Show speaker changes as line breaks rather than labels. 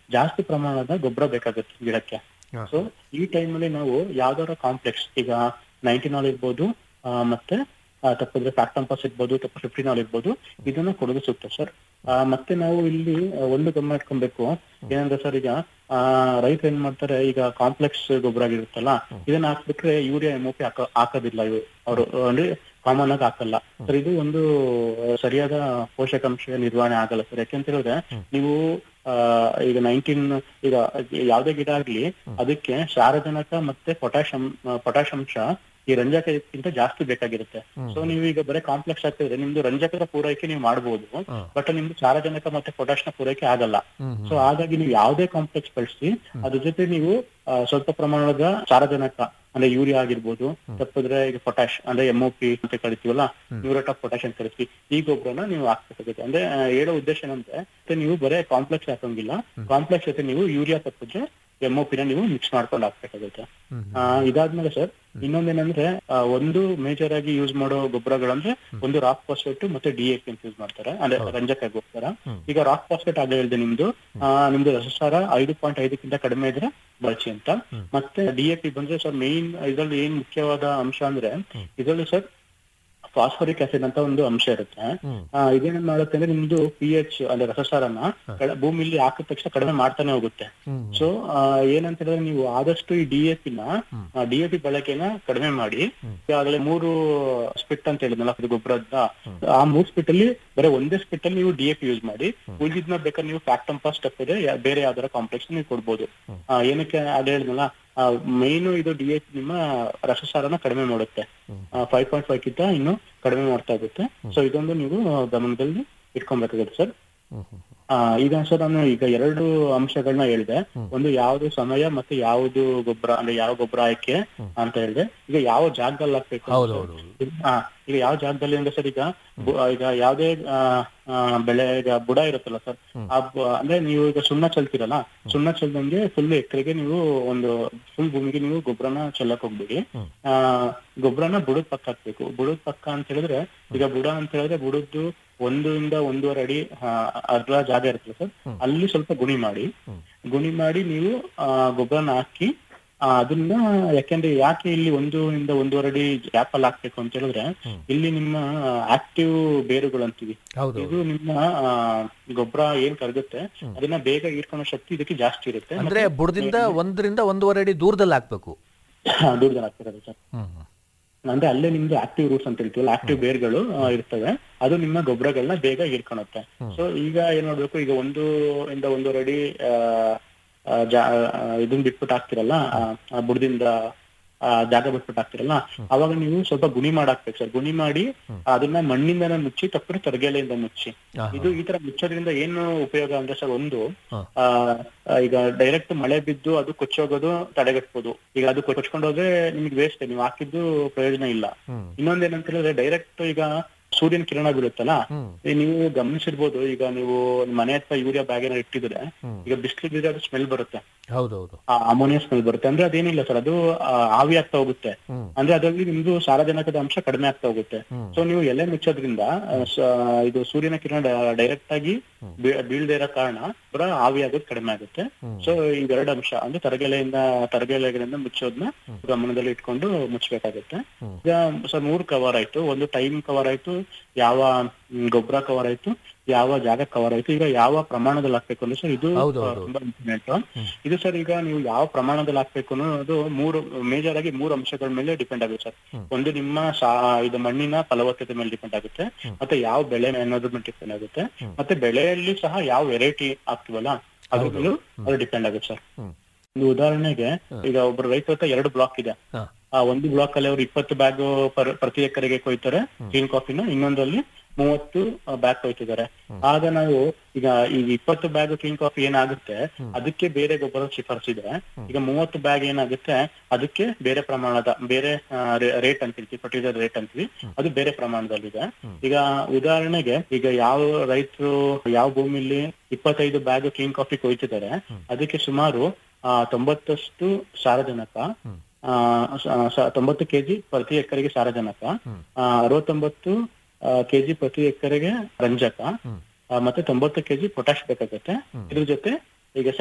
ಜಾಸ್ತಿ ಪ್ರಮಾಣದ ಗೊಬ್ಬರ ಬೇಕಾಗುತ್ತೆ ಗಿಡಕ್ಕೆ
ಹಾ.
ಸೊ ಈ ಟೈಮಲ್ಲಿ ನಾವು ಯಾವ್ದಾರ ಕಾಂಪ್ಲೆಕ್ಸ್ ಈಗ ನೈನ್ಟಿನಾಲ್ ಇರ್ಬೋದು ಆ, ಮತ್ತೆ ಆ, ತಪ್ಪಿದ್ರೆ ಫ್ಯಾಕ್ಟಂಪಾಸ್ ಇರ್ಬೋದು ತಪ್ಪ ಫಿಫ್ಟಿನಾಲ್ ಇರ್ಬೋದು ಇದನ್ನ ಕೊಡೋದು ಸೂಕ್ತ ಸರ್ ಮತ್ತೆ ನಾವು ಇಲ್ಲಿ ಆ, ಒಂದು ಗಮನ ಇಟ್ಕೊಬೇಕು ಏನಂದ್ರೆ ಸರ್ ಈಗ ಆ ರೈತರು ಏನ್ ಮಾಡ್ತಾರೆ ಈಗ ಕಾಂಪ್ಲೆಕ್ಸ್ ಗೊಬ್ಬರ ಆಗಿರುತ್ತಲ್ಲ ಇದನ್ನ ಹಾಕ್ಬಿಟ್ರೆ ಯೂರಿಯಾ ಎಮ್ ಪಿ ಹಾಕ ಹಾಕೋದಿಲ್ಲ ಇವು ಅವರು ಅಂದ್ರೆ ಕಾಮನ್ ಆಗಿ ಹಾಕಲ್ಲ ಸರ್ ಇದು ಒಂದು ಆ, ಸರಿಯಾದ ಪೋಷಕಾಂಶ ನಿರ್ವಹಣೆ ಆಗಲ್ಲ ಸರ್ ಯಾಕೆಂತ ಹೇಳಿದ್ರೆ ನೀವು ಆ, ಈಗ ನೈನ್ಟೀನ್ ಈಗ ಯಾವ್ದೇ ಗಿಡ ಆಗ್ಲಿ ಅದಕ್ಕೆ ಸಾರಜನಕ ಮತ್ತೆ ಪೊಟ್ಯಾಶ್ ಪೊಟ್ಯಾಶ್ ಅಂಶ ಈ ರಂಜಕಕ್ಕಿಂತ ಜಾಸ್ತಿ ಬೇಕಾಗಿರುತ್ತೆ ಸೊ ನೀವು ಈಗ ಬರೀ ಕಾಂಪ್ಲೆಕ್ಸ್ ಆಗ್ತಿದ್ರೆ ನಿಮ್ದು ರಂಜಕದ ಪೂರೈಕೆ ನೀವು ಮಾಡಬಹುದು ಬಟ್ ನಿಮ್ದು ಸಾರಜನಕ ಮತ್ತೆ ಪೊಟ್ಯಾಶ್ ನ ಪೂರೈಕೆ ಆಗಲ್ಲ ಸೊ ಹಾಗಾಗಿ ನೀವು ಯಾವ್ದೇ ಕಾಂಪ್ಲೆಕ್ಸ್ ಬಳಸಿ ಅದ್ರ ಜೊತೆ ನೀವು ಆ, ಸ್ವಲ್ಪ ಪ್ರಮಾಣದ ಸಾರಜನಕ ಅಂದ್ರೆ ಯೂರಿಯಾ ಆಗಿರ್ಬೋದು ತಪ್ಪಿದ್ರೆ ಈಗ ಪೊಟ್ಯಾಶ್ ಅಂದ್ರೆ ಎಂ ಪಿ ಅಂತ ಕರಿತೀವಲ್ಲ ಮ್ಯೂರೇಟ್ ಆಫ್ ಪೊಟ್ಯಾಶ್ ಅಂತ ಕರಿತೀವಿ ಈ ಗೊಬ್ಬರನ ನೀವು ಹಾಕ್ಬೇಕಾಗುತ್ತೆ ಅಂದ್ರೆ ಆ, ಹೇಳೋ ಉದ್ದೇಶ ಏನಂದ್ರೆ ಮತ್ತೆ ನೀವು ಬರೇ ಕಾಂಪ್ಲೆಕ್ಸ್ ಹಾಕಂಗಿಲ್ಲ ಕಾಂಪ್ಲೆಕ್ಸ್ ಜೊತೆ ನೀವು ಯೂರಿಯಾ ತಪ್ಪಿದ್ರೆ ಎಂ ನ ನೀವು ಮಿಕ್ಸ್ ಮಾಡ್ಕೊಂಡು ಹಾಕ್ಬೇಕಾಗುತ್ತೆ ಆ, ಇದಾದ್ಮೇಲೆ ಸರ್ ಇನ್ನೊಂದೇನಂದ್ರೆ ಆ, ಒಂದು ಮೇಜರ್ ಆಗಿ ಯೂಸ್ ಮಾಡೋ ಗೊಬ್ಬರಗಳಂದ್ರೆ ಒಂದು ರಾಕ್ ಫಾಸ್ಫೇಟ್ ಮತ್ತೆ ಡಿ ಎ ಪಿ ಅಂತ ಯೂಸ್ ಮಾಡ್ತಾರೆ ಅಂದ್ರೆ ರಂಜಕ ಗೊಬ್ಬರ ಈಗ ರಾಕ್ ಫಾಸ್ಫೇಟ್ ಆಗಲೇ ಹೇಳಿದೆ ನಿಮ್ದು ಆ, ನಿಮ್ದು ರಸಸಾರ ಐದು ಪಾಯಿಂಟ್ ಐದಕ್ಕಿಂತ ಕಡಿಮೆ ಇದ್ರೆ ಬಳಸಿ ಅಂತ ಮತ್ತೆ ಡಿ ಎ ಪಿ ಬಂದ್ರೆ ಸರ್ ಮೇನ್ ಇದ್ರಲ್ಲಿ ಏನ್ ಮುಖ್ಯವಾದ ಅಂಶ ಅಂದ್ರೆ ಇದರಲ್ಲಿ ಸರ್ ಫಾಸ್ಫರಿಕ್ ಆಸಿಡ್ ಅಂತ ಒಂದು ಅಂಶ ಇರುತ್ತೆ ಆ, ಇದೇನೇನ್ ಮಾಡುತ್ತೆ ಅಂದ್ರೆ ನಿಮ್ದು ಪಿ ಎಚ್ ಅಂದ್ರೆ ರಸಸಾರನ ಕಡ- ಭೂಮಿಲಿ ಹಾಕಿದ ತಕ್ಷಣ ಕಡಿಮೆ ಮಾಡ್ತಾನೆ ಹೋಗುತ್ತೆ ಸೊ ಏನಂತ ಹೇಳಿದ್ರೆ ನೀವು ಆದಷ್ಟು ಈ ಡಿ ಎ ಪಿನ ಡಿ ಎ ಪಿ ಬಳಕೆನ ಕಡಿಮೆ ಮಾಡಿ ಈಗಾಗಲೇ ಮೂರು ಸ್ಪಿಟ್ ಅಂತ ಹೇಳಿದ್ನಲ್ಲ ಅದು ಗೊಬ್ಬರದ ಆ ಮೂರ್ ಸ್ಪಿಟ್ ಅಲ್ಲಿ ಬರೀ ಒಂದೇ ಸ್ಪಿಟ್ ಅಲ್ಲಿ ನೀವು ಡಿ ಎ ಪಿ ಯೂಸ್ ಮಾಡಿ ಉಳಿದಿದ್ನ ಬೇಕಾದ್ರೆ ನೀವು ಫ್ಯಾಕ್ಟಂಪಾಸ್ ಸ್ಟೆಪ್ ಇದೆ ಯಾ- ಬೇರೆ ಯಾವ್ದಾರ ಕಾಂಪ್ಲೆಕ್ಸ್ ನೀವು ಕೊಡ್ಬೋದು ಆ, ಏನಕ್ಕೆ ಅದೇ ಹೇಳಿದ್ನಲ್ಲ ಮೇನ್ ಇದು ಡಿ ಎಚ್ ನಿಮ್ಮ ರಸಸಾರನ ಕಡಿಮೆ ಮಾಡುತ್ತೆ ಫೈವ್ ಪಾಯಿಂಟ್ ಫೈವ್ ಕಿಂತ ಇನ್ನು ಕಡಿಮೆ ಮಾಡ್ತಾ ಹೋಗುತ್ತೆ ಸೊ ಇದೊಂದು ನೀವು ಗಮನದಲ್ಲಿ ಇಟ್ಕೊಬೇಕಾಗುತ್ತೆ ಸರ್ ಆ, ಈಗ ಸರ್ ನಾನು ಈಗ ಎರಡು ಅಂಶಗಳನ್ನ ಹೇಳಿದೆ ಒಂದು ಯಾವ್ದು ಸಮಯ ಮತ್ತೆ ಯಾವ್ದು ಗೊಬ್ಬರ ಅಂದ್ರೆ ಯಾವ ಗೊಬ್ಬರ ಆಯ್ಕೆ ಅಂತ ಹೇಳಿದೆ ಈಗ ಯಾವ ಜಾಗದಲ್ಲಿ ಹಾಕ್ಬೇಕು ಅಂತ
ಹೌದು,
ಸರ್.
ಹೌದು, ಹೌದು.
ಈಗ- ಆ, ಈಗ ಯಾವ ಜಾಗದಲ್ಲಿ ಅಂದ್ರೆ ಸರ್ ಈಗ ಬು- ಈಗ ಯಾವ್ದೇ ಆ, ಆ, ಬೆಳೆ ಈಗ ಬುಡ ಇರುತ್ತಲ್ಲ ಸರ್ ಆ ಬು- ಅಂದ್ರೆ ನೀವು ಈಗ ಸುಣ್ಣ ಚೆಲ್ತೀರಲ್ಲ ಸುಣ್ಣ ಚೆಲ್ದಂಗೆ ಫುಲ್ ಎಕರೆಗೆ ನೀವು ಒಂದು ಫುಲ್ ಭೂಮಿಗೆ ನೀವು ಗೊಬ್ಬರನ ಚೆಲ್ಲಕ್ ಹೋಗ್ಬೇಡಿ ಆ ಗೊಬ್ಬರನ ಬುಡದ ಪಕ್ಕ ಹಾಕ್ಬೇಕು ಬುಡದ ಪಕ್ಕ ಅಂತ ಹೇಳಿದ್ರೆ ಈಗ ಬುಡ ಅಂತ ಹೇಳಿದ್ರೆ ಬುಡದ್ದು ಒಂದರಿಂದ ಒಂದೂವರೆ ಅಡಿ ಆ, ಅಗಲ ಜಾಗ ಇರುತ್ತಲ್ಲ ಸರ್ ಅಲ್ಲಿ ಸ್ವಲ್ಪ ಗುಣಿ ಮಾಡಿ ಗುಣಿ ಮಾಡಿ ನೀವು ಆ ಗೊಬ್ಬರನ ಹಾಕಿ ಆ, ಅದನ್ನ ಯಾಕೆಂದ್ರೆ ಯಾಕೆ ಇಲ್ಲಿ ಒಂದು ಇಂದ ಒಂದೂವರೆ ಅಡಿ ಗ್ಯಾಪ್ ಅಲ್ಲಿ ಹಾಕ್ಬೇಕು ಅಂತ ಹೇಳಿದ್ರೆ ಇಲ್ಲಿ ನಿಮ್ಮ ಆಕ್ಟಿವ್ ಬೇರುಗಳು ಅಂತೀವಿ
ಹೌದು
ಇದು ನಿಮ್ಮ ಆ, ಗೊಬ್ಬರ ಏನ್ ಕರಗುತ್ತೆ ಅದನ್ನ ಬೇಗ ಹೀರ್ಕೊಳ್ಳೋ ಶಕ್ತಿ ಇದಕ್ಕೆ ಜಾಸ್ತಿ ಇರುತ್ತೆ
ಅಂದ್ರೆ ಬುಡದಿಂದ ಒಂದರಿಂದ ಒಂದೂವರೆ ಅಡಿ ದೂರದಲ್ಲಿ ಹಾಕ್ಬೇಕು
ದೂರದಲ್ಲಿ ಹಾಕ್ತಿರೋದು ಸರ್
ಹ್ಮ್ ಹ್ಮ್.
ಅಂದ್ರೆ ಅಲ್ಲೇ ನಿಮ್ದು ಆಕ್ಟಿವ್ ರೂಟ್ಸ್ ಅಂತ ಹೇಳ್ತೀವಲ್ಲ ಆಕ್ಟಿವ್ ಬೇರ್ಗಳು ಆ, ಇರ್ತವೆ ಅದು ನಿಮ್ಮ ಗೊಬ್ಬರಗಳನ್ನ ಬೇಗ ಹೀರ್ಕೊಳುತ್ತೆ ಸೊ ಈಗ ಏನ್ ಮಾಡ್ಬೇಕು ಈಗ ಒಂದು ಇಂದ ಒಂದೂವರೆ ಅಡಿ ಆ, ಆ, ಜಾ- ಆ, ಇದನ್ನ ಬಿಟ್ಬಿಟ್ಟು ಹಾಕ್ತಿರಲ್ಲ ಆ, ಆ ಬುಡದಿಂದ ಆ, ಜಾಗ ಬಿಟ್ಬಿಟ್ಟು ಹಾಕ್ತಿರಲ್ಲ ಅವಾಗ ನೀವು ಸ್ವಲ್ಪ ಗುಣಿ ಮಾಡಾಕ್ಬೇಕು ಸರ್ ಗುಣಿ ಮಾಡಿ ಅದನ್ನ ಮಣ್ಣಿಂದನೇ ಮುಚ್ಚಿ ತಪ್ಪರೆ ತರಗೆಲೆಯಿಂದ ಮುಚ್ಚಿ
ಆಹಾ.
ಇದು ಈ ತರ ಮುಚ್ಚೋದ್ರಿಂದ ಏನು ಉಪಯೋಗ ಅಂದ್ರೆ ಸರ್ ಒಂದು
ಹಾ.
ಆ, ಆ, ಈಗ ಡೈರೆಕ್ಟ್ ಮಳೆ ಬಿದ್ದು ಅದು ಕೊಚ್ಚೋಗೋದು ತಡೆಗಟ್ಬೋದು ಈಗ ಅದು ಕೊಚ್ಕೊಂಡು ಹೋದ್ರೆ ನಿಮ್ಗೆ ವೇಸ್ಟ್ ನೀವು ಹಾಕಿದ್ದು ಪ್ರಯೋಜನ ಇಲ್ಲ
ಹ್ಮ್.
ಇನ್ನೊಂದೇನಂತ ಹೇಳಿದ್ರೆ ಡೈರೆಕ್ಟ್ ಈಗ ಸೂರ್ಯನ ಕಿರಣ ಬೀಳುತ್ತಲ್ಲ
ಹ್ಮ್.
ಈ ನೀವು ಗಮನಿಸಿರ್ಬೋದು ಈಗ ನೀವು ನಿಮ್ ಮನೆ ಹತ್ರ ಯೂರಿಯಾ ಬ್ಯಾಗ್ ಏನೋ ಇಟ್ಟಿದ್ರೆ ಈಗ ಬಿಸಿಲು ಬಿದ್ರೆ ಅದು ಸ್ಮೆಲ್ ಬರುತ್ತೆ
ಹೌದೌದು
ಆ ಅಮೋನಿಯಾ ಸ್ಮೆಲ್ ಬರುತ್ತೆ ಅಂದ್ರೆ ಅದೇನಿಲ್ಲ ಸರ್ ಅದು ಆ, ಆವಿ ಆಗ್ತಾ ಹೋಗುತ್ತೆ
ಹ್ಮ್.
ಅಂದ್ರೆ ಅದರಲ್ಲಿ ನಿಮ್ದು ಸಾರಜನಕದ ಅಂಶ ಕಡಿಮೆ ಆಗ್ತಾ ಹೋಗುತ್ತೆ
ಹ್ಮ್.
ಸೊ ನೀವು ಎಲೆ ಮುಚ್ಚೋದ್ರಿಂದ ಆ, ಸ- ಇದು ಸೂರ್ಯನ ಕಿರಣ ಡೈರೆಕ್ಟ್ ಆಗಿ ಬೀ- ಬೀಳ್ದೇ ಇರೋ ಕಾರಣ ಪುರ ಆವಿ ಆಗೋದು ಕಡಿಮೆ ಆಗುತ್ತೆ ಸೊ ಇವೆರಡು ಅಂಶ ಅಂದ್ರೆ ತರಗೆಲೆಯಿಂದ ತರಗೆಲೆಗಳಿಂದ ಮುಚ್ಚೋದನ್ನ ಗಮನದಲ್ಲಿ ಇಟ್ಕೊಂಡು ಮುಚ್ಚಬೇಕಾಗುತ್ತೆ ಈಗ ಸರ್ ಮೂರು ಕವರ್ ಆಯ್ತು ಒಂದು ಟೈಮ್ ಕವರ್ ಆಯ್ತು ಯಾವ ಮ್, ಗೊಬ್ಬರ ಕವರ್ ಆಯ್ತು ಯಾವ ಜಾಗ ಕವರ್ ಆಯ್ತು ಈಗ ಯಾವ ಪ್ರಮಾಣದಲ್ಲಿ ಹಾಕ್ಬೇಕು ಅಂದ್ರೆ ಸರ್ ಇದು
ಹೌದು,
ಆ,
ಹೌದು.
ತುಂಬಾ ಇಂಪಾರ್ಟೆಂಟ್ ಇದು ಸರ್ ಈಗ ನೀವು ಯಾವ ಪ್ರಮಾಣದಲ್ಲಿ ಹಾಕ್ಬೇಕು ಅನ್ನೋದು ಮೂರು ಮೇಜರ್ ಆಗಿ ಮೂರು ಅಂಶಗಳ ಮೇಲೆ ಡಿಪೆಂಡ್ ಆಗುತ್ತೆ ಸರ್ ಒಂದು ನಿಮ್ಮ ಸಾ ಇದು ಮಣ್ಣಿನ ಫಲವತ್ತತೆ ಮೇಲೆ ಡಿಪೆಂಡ್ ಆಗುತ್ತೆ ಮತ್ತೆ ಯಾವ ಬೆಳೆ ಅನ್ನೋದ್ರ ಮೇಲೆ ಡಿಪೆಂಡ್ ಆಗುತ್ತೆ ಮತ್ತೆ ಬೆಳೆಯಲ್ಲಿ ಸಹ ಯಾವ ವೆರೈಟಿ ಹಾಕ್ತಿವಲ್ಲ ಅದ್ರ ಮೇಲೂ ಅದು ಡಿಪೆಂಡ್ ಆಗುತ್ತೆ ಸರ್
ಹ್ಮ್.
ಒಂದು ಉದಾಹರಣೆಗೆ ಈಗ ಒಬ್ಬರು ರೈತರ ಹತ್ರ ಎರಡು ಬ್ಲಾಕ್ ಇದೆ
ಹಾ.
ಆ ಒಂದು ಬ್ಲಾಕ್ ಅಲ್ಲಿ ಅವ್ರು ಇಪ್ಪತ್ತು ಬ್ಯಾಗ್ ಪ್ರತಿ ಎಕರೆಗೆ ಕೊಯ್ತಾರೆ ಗ್ರೀನ್ ಕಾಫಿನ ಇನ್ನೊಂದಲ್ಲಿ ಮೂವತ್ತು ಬ್ಯಾಗ್ ಕೊಯ್ತಿದ್ದಾರೆ ಆಗ ನಾವು ಈಗ ಈಗ ಇಪ್ಪತ್ತು ಬ್ಯಾಗ್ ಕ್ಲೀನ್ ಕಾಫಿ ಏನಾಗುತ್ತೆ ಅದಕ್ಕೆ ಬೇರೆ ಗೊಬ್ಬರ ಶಿಫಾರಸಿದೆ ಈಗ ಮೂವತ್ತು ಬ್ಯಾಗ್ ಏನಾಗುತ್ತೆ ಅದಕ್ಕೆ ಬೇರೆ ಪ್ರಮಾಣದ ಬೇರೆ ರೇಟ್ ಅಂತ ಹೇಳ್ತೀವಿ ಪರ್ಟಿಕ್ಯುಲರ್ ರೇಟ್ ಅಂತೀವಿ ಅದು ಬೇರೆ ಪ್ರಮಾಣದಲ್ಲಿದೆ ಈಗ ಉದಾಹರಣೆಗೆ ಈಗ ಯಾವ ರೈತರು ಯಾವ ಭೂಮಿಲಿ ಇಪ್ಪತ್ತೈದು ಬ್ಯಾಗ್ ಕ್ಲೀನ್ ಕಾಫಿ ಕೊಯ್ತಿದ್ದಾರೆ ಅದಕ್ಕೆ ಸುಮಾರು ಆ, ತೊಂಬತ್ತಷ್ಟು ಸಾರಜನಕ ಆ, ಸ- ಸ- ತೊಂಬತ್ತು ಕೆಜಿ ಪ್ರತಿ ಎಕರೆಗೆ ಸಾರಜನಕ ಆ, ಅರವತ್ತೊಂಬತ್ತು ಕೆಜಿ ಪ್ರತಿ ಎಕರೆಗೆ ರಂಜಕ ಆ, ಮತ್ತೆ ತೊಂಬತ್ತು ಕೆಜಿ ಪೊಟ್ಯಾಶ್ ಬೇಕಾಗುತ್ತೆ ಇದ್ರ ಜೊತೆ ಈಗ